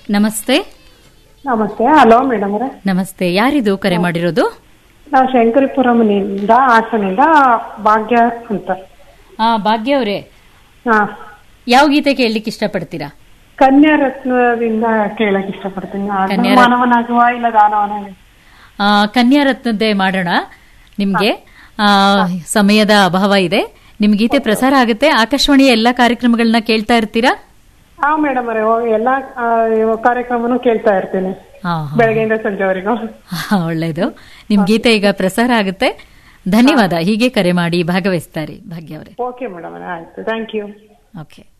ನಮಸ್ತೆ ನಮಸ್ತೆ hello madam ಅವರೇ ನಮಸ್ತೆ ಯಾರಿದು ಕರೆ ಮಾಡಿರೋದು ನಾವು ಶಂಕರಿಪುರಂನಿಂದ ಹಾಸನಿಂದ ಭಾಗ್ಯ ಅಂತ ಆ ಭಾಗ್ಯ ಅವರೇ ಹಾ ಯಾವ ಗೀತೆ ಕೇಳಲಿಕ್ಕೆ ಇಷ್ಟಪಡ್ತೀರಾ ಕನ್ಯಾ ರತ್ನದಿಂದ ಕೇಳಕ್ ಇಷ್ಟಪಡ್ತೀನಿ ಅದು ಕನ್ಯಾ ರತ್ನ- ಮಾನವನಾಗುವ ಇಲ್ಲ ದಾನವನಾಗುವ ಆ, ಕನ್ಯಾ ರತ್ನದ್ದೇ ಮಾಡೋಣ ನಿಮ್ಗೆ ಆ, ಸಮಯದ ಅಭಾವ ಇದೆ ನಿಮ್ ಗೀತೆ ಪ್ರಸಾರ ಆಗುತ್ತೆ ಆಕಾಶವಾಣಿಯ ಎಲ್ಲಾ ಕಾರ್ಯಕ್ರಮಗಳನ್ನ ಕೇಳ್ತಾ ಇರ್ತೀರಾ ಹಾ ಮೇಡಮ್ ಅವರೇ ಓ- ಎಲ್ಲಾ ಆ, ಇವ ಕಾರ್ಯಕ್ರಮನೂ ಕೇಳ್ತಾ ಇರ್ತೀನಿ ಹಾ, ಹಾ. ಬೆಳಗ್ಗೆಯಿಂದ ಸಂಜೆವರೆಗೂ ಹಾ, ಒಳ್ಳೇದು ನಿಮ್ ಗೀತೆ ಈಗ ಪ್ರಸಾರ ಆಗುತ್ತೆ ಧನ್ಯವಾದ ಹೀಗೆ ಕರೆ ಮಾಡಿ ಭಾಗವಹಿಸ್ತಾರೆ ಭಾಗ್ಯ ಅವರೇ ಓಕೆ ಮೇಡಮ್ ಅವರೇ ಆಯ್ತು ಥ್ಯಾಂಕ್ ಯು ಓಕೆ